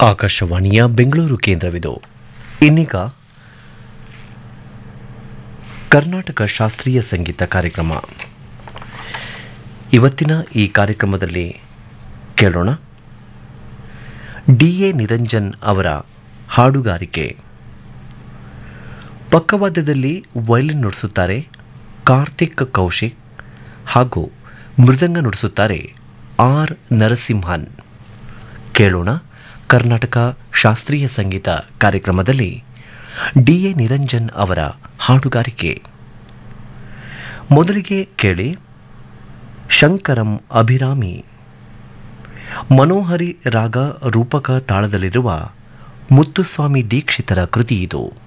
ಆಕಾಶವಾಣಿಯ ಬೆಂಗಳೂರು ಕೇಂದ್ರವಿದು ಇನ್ನೀಗ ಕರ್ನಾಟಕ ಶಾಸ್ತ್ರೀಯ ಸಂಗೀತ ಕಾರ್ಯಕ್ರಮ ಇವತ್ತಿನ ಈ ಕಾರ್ಯಕ್ರಮದಲ್ಲಿ ಕೇಳೋಣ ಡಿ ಎ ನಿರಂಜನ್ ಅವರ ಹಾಡುಗಾರಿಕೆ ಪಕ್ಕವಾದ್ಯದಲ್ಲಿ ವಯಲಿನ್ ನುಡಿಸುತ್ತಾರೆ ಕಾರ್ತಿಕ್ ಕೌಶಿಕ್ ಹಾಗೂ ಮೃದಂಗ ನುಡಿಸುತ್ತಾರೆ ಆರ್ ನರಸಿಂಹನ್ ಕೇಳೋಣ ಕರ್ನಾಟಕ ಶಾಸ್ತ್ರೀಯ ಸಂಗೀತ ಕಾರ್ಯಕ್ರಮದಲ್ಲಿ ಡಿ ಎ ನಿರಂಜನ್ ಅವರ ಹಾಡುಗಾರಿಕೆ ಮೊದಲಿಗೆ ಕೇಳಿ ಶಂಕರಂ ಅಭಿರಾಮಿ ಮನೋಹರಿ ರಾಗ ರೂಪಕ ತಾಳದಲ್ಲಿರುವ ಮುತ್ತುಸ್ವಾಮಿ ದೀಕ್ಷಿತರ ಕೃತಿ ಇದು